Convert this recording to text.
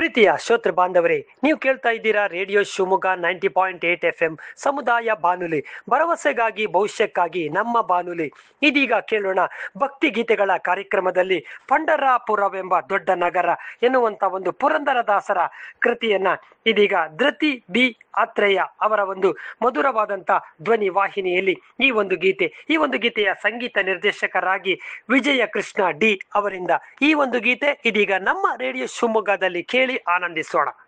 ಪ್ರೀತಿಯ ಶ್ರೋತೃ ಬಾಂಧವರೇ ನೀವು ಕೇಳ್ತಾ ಇದ್ದೀರಾ radio Shivamogga ninety point eight F M ಸಮುದಾಯ ಬಾನುಲಿ ಭರವಸೆಗಾಗಿ ಭವಿಷ್ಯಕ್ಕಾಗಿ ನಮ್ಮ ಬಾನುಲಿ ಇದೀಗ ಕೇಳೋಣ ಭಕ್ತಿ ಗೀತೆಗಳ ಕಾರ್ಯಕ್ರಮದಲ್ಲಿ ಪಂಡರಾಪುರವೆಂಬ ದೊಡ್ಡ ನಗರ ಎನ್ನುವಂತ ಒಂದು ಪುರಂದರದಾಸರ ಕೃತಿಯನ್ನ ಇದೀಗ ಧೃತಿ ಬಿ ಆತ್ರೇಯ ಅವರ ಒಂದು ಮಧುರವಾದಂತ ಧ್ವನಿ ವಾಹಿನಿಯಲ್ಲಿ ಈ ಒಂದು ಗೀತೆ ಈ ಒಂದು ಗೀತೆಯ ಸಂಗೀತ ನಿರ್ದೇಶಕರಾಗಿ ವಿಜಯ ಕೃಷ್ಣ ಡಿ ಅವರಿಂದ ಈ ಒಂದು ಗೀತೆ ಇದೀಗ ನಮ್ಮ ರೇಡಿಯೋ ಶಿವಮೊಗ್ಗದಲ್ಲಿ ಕೇಳಿ ಆನಂದಿಸೋಣ